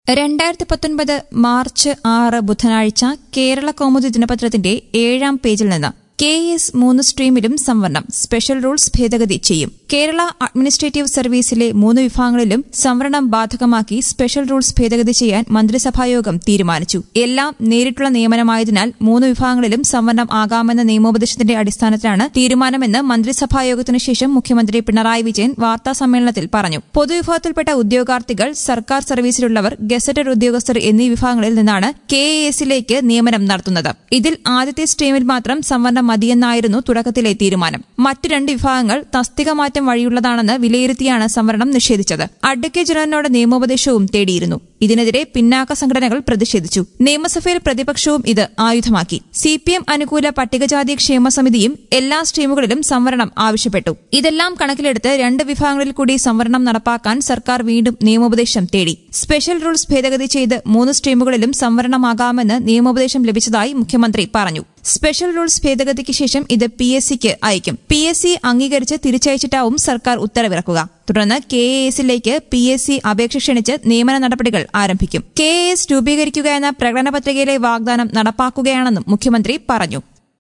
രണ്ടായിരത്തി പത്തൊൻപത് മാർച്ച് ആറ് ബുധനാഴ്ച കേരള കൗമുദി ദിനപത്രത്തിന്റെ ഏഴാം പേജിൽ നിന്ന് കെ എസ് മൂന്ന് സ്ട്രീമിലും സംവരണം സ്പെഷ്യൽ റൂൾസ് ഭേദഗതി ചെയ്യും കേരള അഡ്മിനിസ്ട്രേറ്റീവ് സർവീസിലെ മൂന്ന് വിഭാഗങ്ങളിലും സംവരണം ബാധകമാക്കി സ്പെഷ്യൽ റൂൾസ് ഭേദഗതി ചെയ്യാൻ മന്ത്രിസഭായോഗം തീരുമാനിച്ചു എല്ലാം നേരിട്ടുള്ള നിയമനമായതിനാൽ മൂന്ന് വിഭാഗങ്ങളിലും സംവരണം ആകാമെന്ന നിയമോപദേശത്തിന്റെ അടിസ്ഥാനത്തിലാണ് തീരുമാനമെന്ന് മന്ത്രിസഭായോഗത്തിനു ശേഷം മുഖ്യമന്ത്രി പിണറായി വിജയൻ വാർത്താ സമ്മേളനത്തിൽ പറഞ്ഞു പൊതുവിഭാഗത്തിൽപ്പെട്ട ഉദ്യോഗാർത്ഥികൾ സർക്കാർ സർവീസിലുള്ളവർ ഗസറ്റഡ് ഉദ്യോഗസ്ഥർ എന്നീ വിഭാഗങ്ങളിൽ നിന്നാണ് കെ എ എസിലേക്ക് നിയമനം നടത്തുന്നത് ഇതിൽ ആദ്യത്തെ സ്ട്രീമിൽ മാത്രം സംവരണം മതിയെന്നായിരുന്നു തുടക്കത്തിലെ തീരുമാനം മറ്റു രണ്ട് വിഭാഗങ്ങൾ തസ്തിക മാറ്റം വഴിയുള്ളതാണെന്ന് വിലയിരുത്തിയാണ് സംവരണം നിഷേധിച്ചത് അഡ്വക്കേറ്റ് ജനറലിനോട് നിയമോപദേശവും തേടിയിരുന്നു ഇതിനെതിരെ പിന്നാക്ക സംഘടനകൾ പ്രതിഷേധിച്ചു നിയമസഭയിൽ പ്രതിപക്ഷവും ഇത് ആയുധമാക്കി സിപിഎം അനുകൂല പട്ടികജാതി ക്ഷേമ സമിതിയും എല്ലാ സ്ട്രീമുകളിലും സംവരണം ആവശ്യപ്പെട്ടു ഇതെല്ലാം കണക്കിലെടുത്ത് രണ്ട് വിഭാഗങ്ങളിൽ കൂടി സംവരണം നടപ്പാക്കാൻ സർക്കാർ വീണ്ടും നിയമോപദേശം തേടി സ്പെഷ്യൽ റൂൾസ് ഭേദഗതി ചെയ്ത് മൂന്ന് സ്ട്രീമുകളിലും സംവരണമാകാമെന്ന് നിയമോപദേശം ലഭിച്ചതായി മുഖ്യമന്ത്രി പറഞ്ഞു സ്പെഷ്യൽ റൂൾസ് ഭേദഗതിക്ക് ശേഷം ഇത് പി എസ് സിക്ക് അയക്കും പി എസ് സി അംഗീകരിച്ച് തിരിച്ചയച്ചിട്ടാവും സർക്കാർ ഉത്തരവിറക്കുക തുടർന്ന് കെ എ എസിലേക്ക് പി എസ് സി അപേക്ഷ ക്ഷണിച്ച് നിയമന നടപടികൾ ആരംഭിക്കും കെ എ എസ് രൂപീകരിക്കുക എന്ന പ്രകടന പത്രികയിലെ വാഗ്ദാനം നടപ്പാക്കുകയാണെന്നും മുഖ്യമന്ത്രി പറഞ്ഞു